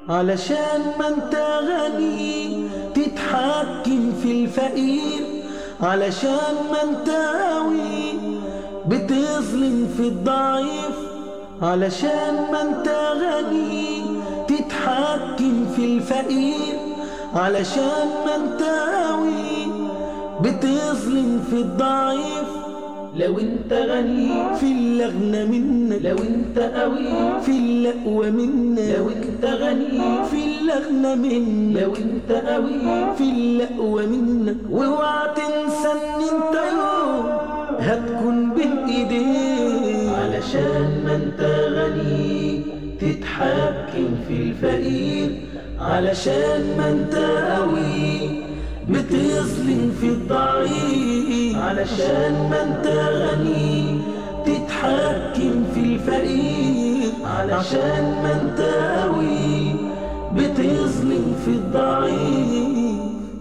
علشان ما انت غني تتحكم في الفقير علشان ما انت قوي بتظلم في الضعيف علشان ما انت غني تتحكم في الفقير علشان ما انت قوي بتظلم في الضعيف لو انت غني في اللغنى منك لو انت قوي في اللقوى منك لو انت غني في اللغنى منك لو انت قوي في اللقوى منك واوعى تنسى ان انت يوم هتكون بين ايديك علشان ما انت غني تتحكم في الفقير علشان ما انت قوي بتظلم في الضعيف علشان ما انت غني تتحكم في الفقير علشان ما انت قوي بتظلم في الضعيف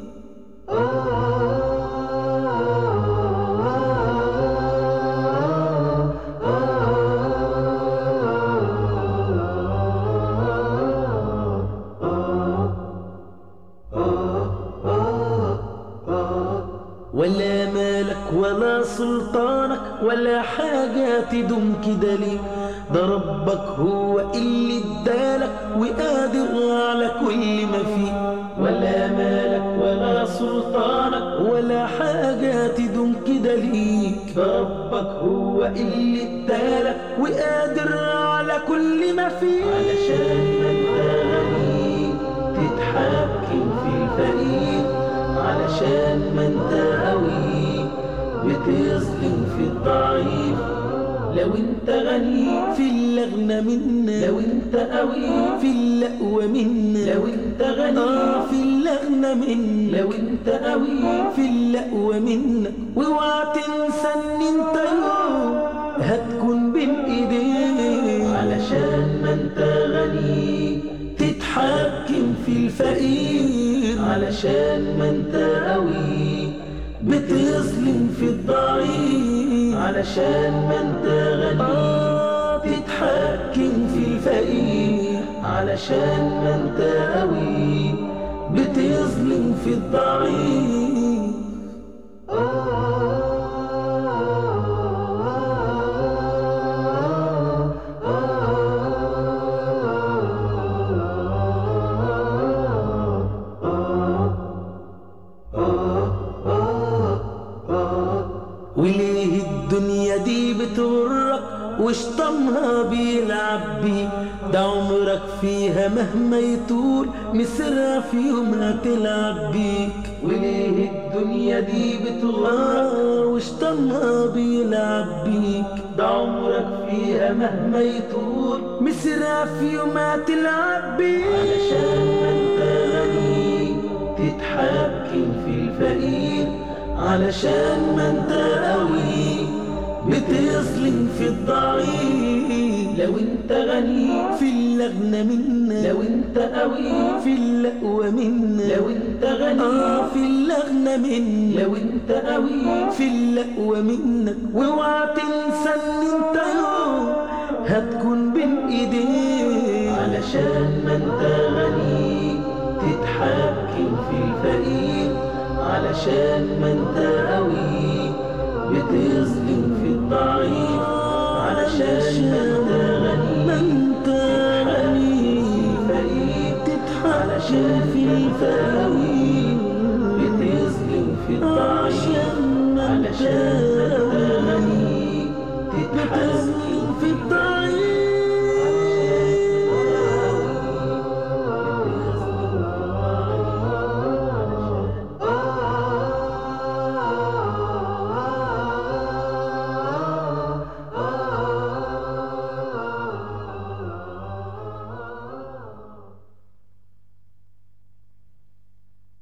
ولا مالك ولا سلطانك ولا حاجة تدوم كده ليك ده ربك هو اللي ادالك وقادر على كل ما فيه ولا مالك ولا سلطانك ولا حاجة تدوم كده ليك ده ربك هو اللي ادالك وقادر على كل ما فيه علشان ما انت غني تتحكم في الفقير علشان ما انت قوي بتظلم في الضعيف لو انت غني في اللغنى منا لو انت قوي في اللقوى منا لو انت غني آه في اللغنى منا لو انت قوي في اللقوى منك واوعى تنسى ان انت يوم هتكون بين ايديك علشان ما انت غني تتحكم في الفقير علشان ما انت قوي بتظلم في الضعيف علشان ما انت غني آه تتحكم في الفقير علشان ما انت قوي بتظلم في الضعيف وليه الدنيا دي بتغرك وشطمها بيلعب بيك ده عمرك فيها مهما يطول مصرها في يوم هتلعب بيك وليه الدنيا دي بتغرق آه وشطمها بيلعب بيك ده عمرك فيها مهما يطول مصرها في يوم هتلعب بيك علشان ما انت غني تتحكم في الفقير علشان ما انت قوي بتظلم في الضعيف لو انت غني في اللغنى منا لو انت قوي في اللقوى منا لو انت غني آه في اللغنى منا لو انت قوي في اللقوى منك واوعى تنسى ان انت يوم هتكون بين ايديك علشان ما انت غني تتحكم في الفقير علشان ما انت قوي بتظلم في الضعيف علشان ما انت غني ما انت غني فقير تتحكم في الفقير بتظلم في الضعيف عشان ما انت علشان